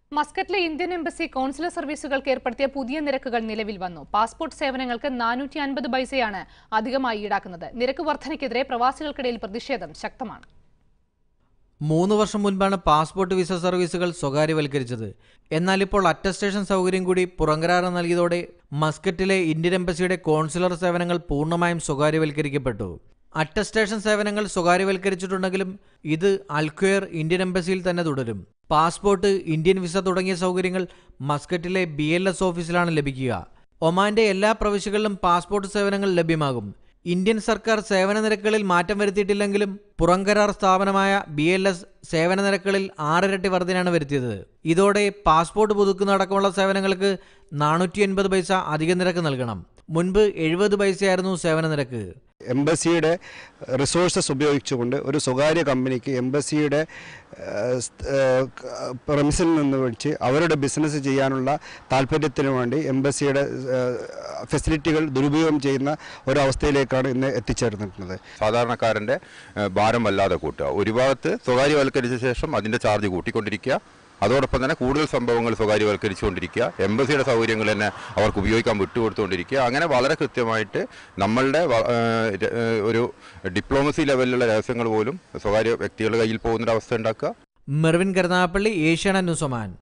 മസ്കറ്റിലെ Indian embassy consular സർവീസുകൾക്ക് ഏർപ്പെടുത്തിയ പുതിയ നിരക്കുകൾ നിലവിൽ വന്നു പാസ്പോർട്ട് സേവനങ്ങൾക്ക് നാനൂറ്റി അൻപത് പൈസയാണ് അധികമായി ഈടാക്കുന്നത് നിരക്ക് വർധനയ്ക്കെതിരെ പ്രവാസികൾക്കിടയിൽ പ്രതിഷേധം ശക്തമാണ് മൂന്ന് വർഷം മുൻപാണ് പാസ്പോർട്ട് വിസ സർവീസുകൾ സ്വകാര്യവൽക്കരിച്ചത് എന്നാൽ ഇപ്പോൾ അറ്റസ്റ്റേഷൻ സൗകര്യം കൂടി പുറംകരാറ് നൽകിയതോടെ മസ്കറ്റിലെ ഇന്ത്യൻ എംബസിയുടെ കോൺസുലർ സേവനങ്ങൾ പൂർണ്ണമായും സ്വകാര്യവൽക്കരിക്കപ്പെട്ടു അറ്റസ്റ്റേഷൻ സേവനങ്ങൾ സ്വകാര്യവൽക്കരിച്ചിട്ടുണ്ടെങ്കിലും ഇത് അൽക്വയർ ഇന്ത്യൻ എംബസിയിൽ തന്നെ തുടരും പാസ്പോർട്ട് ഇന്ത്യൻ വിസ തുടങ്ങിയ സൗകര്യങ്ങൾ മസ്കറ്റിലെ ബി എൽ എസ് ഓഫീസിലാണ് ലഭിക്കുക ഒമാന്റെ എല്ലാ പ്രവിശ്യകളിലും പാസ്പോർട്ട് സേവനങ്ങൾ ലഭ്യമാകും ഇന്ത്യൻ സർക്കാർ സേവന നിരക്കുകളിൽ മാറ്റം വരുത്തിയിട്ടില്ലെങ്കിലും പുറംകരാർ സ്ഥാപനമായ ബി എൽ എസ് സേവന നിരക്കുകളിൽ ആറിരട്ടി വർധനയാണ് വരുത്തിയത് ഇതോടെ പാസ്പോർട്ട് പുതുക്കുന്ന അടക്കമുള്ള സേവനങ്ങൾക്ക് നാനൂറ്റി എൺപത് പൈസ അധിക നിരക്ക് നൽകണം മുൻപ് എഴുപത് പൈസയായിരുന്നു സേവന നിരക്ക് എംബസിയുടെ റിസോഴ്സസ് ഉപയോഗിച്ചുകൊണ്ട് ഒരു സ്വകാര്യ കമ്പനിക്ക് എംബസിയുടെ പ്രമിസിൽ നിന്ന് വെച്ച് അവരുടെ ബിസിനസ് ചെയ്യാനുള്ള താല്പര്യത്തിന് വേണ്ടി എംബസിയുടെ ഫെസിലിറ്റികൾ ദുരുപയോഗം ചെയ്യുന്ന ഒരവസ്ഥയിലേക്കാണ് ഇന്ന് എത്തിച്ചേർന്നിട്ടുള്ളത് സാധാരണക്കാരൻ്റെ ഏഹ്, ഭാരം വല്ലാതെ കൂട്ടുക ഒരു ഭാഗത്ത് സ്വകാര്യവൽക്കരിച്ച ശേഷം അതിൻ്റെ ചാർജ് കൂട്ടിക്കൊണ്ടിരിക്കുക അതോടൊപ്പം തന്നെ കൂടുതൽ സംഭവങ്ങൾ സ്വകാര്യവൽക്കരിച്ചുകൊണ്ടിരിക്കുക എംബസിയുടെ സൗകര്യങ്ങൾ തന്നെ അവർക്ക് ഉപയോഗിക്കാൻ വിട്ടുകൊടുത്തുകൊണ്ടിരിക്കുക അങ്ങനെ വളരെ കൃത്യമായിട്ട് നമ്മളുടെ വ- ഏഹ്, ര- ഏഹ്, ഒരു ഡിപ്ലോമസി ലെവലിലുള്ള രഹസ്യങ്ങൾ പോലും സ്വകാര്യ വ്യക്തികളുടെ കയ്യിൽ പോകുന്നൊരവസ്ഥ ഉണ്ടാക്കുക Mervin Karunagappally Asianet News Oman